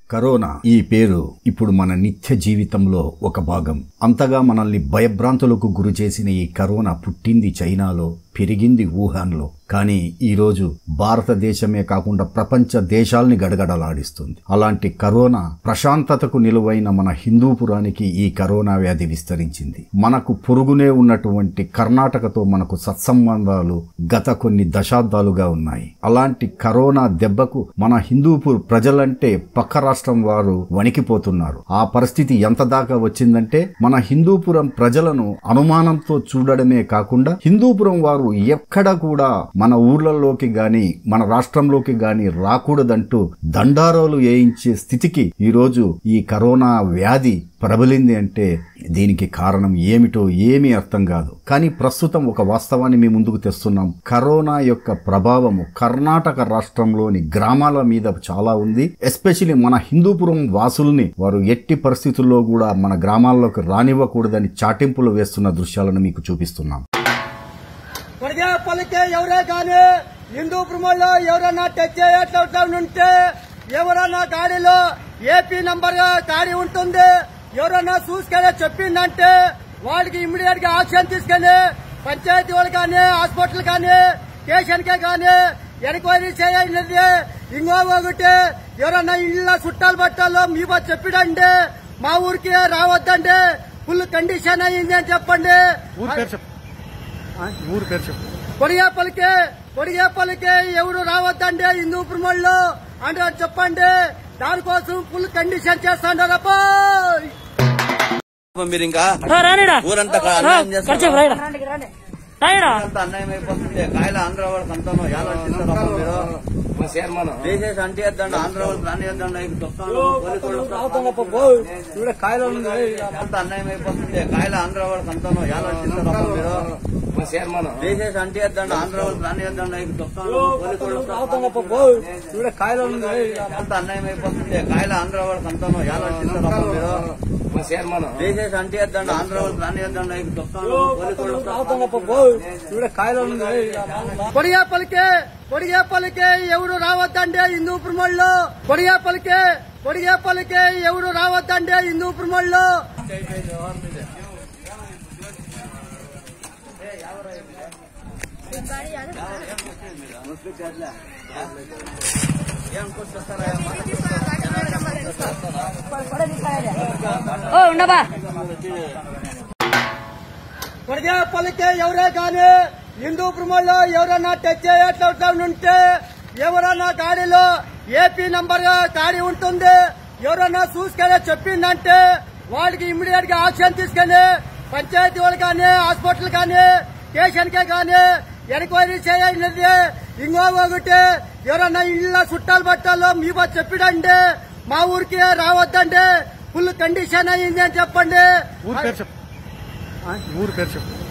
Corona ఈ పేరు ఇప్పుడు మన నిత్య జీవితంలో ఒక భాగం అంతగా మనల్ని భయభ్రాంతులకు గురి చేసిన ఈ కరోనా పుట్టింది చైనాలో పెరిగింది వుహాన్లో కానీ ఈరోజు భారతదేశమే కాకుండా ప్రపంచ దేశాల్ని గడగడలాడిస్తుంది అలాంటి కరోనా ప్రశాంతతకు నిలువైన మన హిందూపురానికి ఈ కరోనా వ్యాధి విస్తరించింది మనకు పొరుగునే ఉన్నటువంటి కర్ణాటకతో మనకు సత్సంబంధాలు గత కొన్ని దశాబ్దాలుగా ఉన్నాయి అలాంటి కరోనా దెబ్బకు మన హిందూపూర్ ప్రజలంటే పక్క రాష్ట్రం వారు వణికిపోతున్నారు ఆ పరిస్థితి ఎంత దాకా వచ్చిందంటే మన హిందూపురం ప్రజలను అనుమానంతో చూడడమే కాకుండా హిందూపురం వారు ఎక్కడ కూడా మన ఊర్లలోకి గాని మన రాష్ట్రంలోకి గాని రాకూడదంటూ దండారాలు వేయించే స్థితికి ఈరోజు ఈ కరోనా వ్యాధి ప్రబలింది అంటే దీనికి కారణం ఏమిటో ఏమీ అర్థం కాదు కానీ ప్రస్తుతం ఒక వాస్తవాన్ని మీ ముందుకు తెస్తున్నాం కరోనా యొక్క ప్రభావము కర్ణాటక రాష్ట్రంలోని గ్రామాల మీద చాలా ఉంది ఎస్పెషలీ మన హిందూపురం వాసుల్ని వారు ఎట్టి పరిస్థితుల్లో కూడా మన గ్రామాల్లోకి రానివ్వకూడదని చాటింపులు వేస్తున్న దృశ్యాలను మీకు చూపిస్తున్నాం కొడిగే పలికే ఎవరే గాని హిందూపురంలో ఎవరన్నా టచ్ చేయట్లా ఉంటే ఎవరన్నా గాడిలో ఏపీ నంబర్ గాడి ఉంటుంది ఎవరన్నా చూసుకెళ్ళి చెప్పిందంటే వాళ్ళకి ఇమ్మీడియట్ గా యాక్షన్ తీసుకెళ్లి పంచాయతీ వాళ్ళు కానీ హాస్పిటల్ కానీ స్టేషన్ కే కానీ ఎంక్వైరీ చేయండి ఇంకో ఒకటి ఎవరన్నా ఇళ్ళ చుట్టాలు పట్టాలో మీ బాగా చెప్పిడండి మా ఊరికి రావద్దండి ఫుల్ కండిషన్ అయ్యింది అని చెప్పండి ఊరు పేరు చెప్పు ఆ, ఊరు పేరు చెప్పు కొడిగే పలికే కొడిగే పలికే ఎవరు రావద్దండి హిందూపురమళ్ళు అంటే చెప్పండి దానికోసం ఫుల్ కండిషన్ చేస్తాండారప్పా మీరు ఇంకా రానిడా ఊరంతా కా- అన్యాయం చేస్తారా? ఖర్చు రాయడా రాయడా అంతా అన్యాయం అయిపోతుంది కాయల ఆంధ్ర వాళ్ళకి అంతాను ఎలా చేస్తారప్ప మీరు తీసేసి అంటే వేద్దండి ఆంధ్ర వాళ్ళకి రానిద్దండి ఇవిడ కాయలు ఉంది అంతా అన్యాయం అయిపోతుంది కాయల ఆంధ్ర వాళ్ళకి అంతాను ఎలా చేస్తారప్ప మీరు తీసేసి అంటే వేద్దండి ఆంధ్ర వాళ్ళకి రానిద్దండి ఇవిడ కాయలు ఉంది అంతా అన్యాయం అయిపోతుంది కాయల ఆంధ్ర వాళ్ళకి అంతాను ఎలా చేస్తారప్ప మీరు తీసేసి అంటే వేద్దండి ఆంధ్ర వాళ్ళకి రానిద్దండి ఇవిడ కాయలు ఉంది కొడిగే పలికే కొడిగే పలికే ఎవరు రావద్దండి హిందూపురమళ్ళు కొడిగే పలికే కొడిగే పలికే ఎవరు రావద్దండి హిందూపురమళ్ళు ఓ ఉండబా కొడిగే పలికే ఎవరే గాని హిందూపురమళ్ళు ఎవరన్నా టచ్ చేయట్లా ఉంటే ఎవరన్నా గాడిలో ఏపీ నంబర్ గాడి ఉంటుంది ఎవరన్నా చూసుకెళ్ళి చెప్పిందంటే వాళ్ళకి ఇమ్మీడియట్ గా యాక్షన్ తీసుకెళ్లి పంచాయతీ వాళ్ళు కానీ హాస్పిటల్ కానీ స్టేషన్ కే కానీ ఎంక్వైరీ చేయండి ఇంకో ఒకటి ఎవరన్నా ఇళ్ళ చుట్టాలు పట్టాలో మీ బాగా చెప్పిడండి మా ఊరికి రావద్దండి ఫుల్ కండిషన్ అయ్యింది అని చెప్పండి ఊరు పేరు చెప్పు ఆ, ఊరు పేరు చెప్పు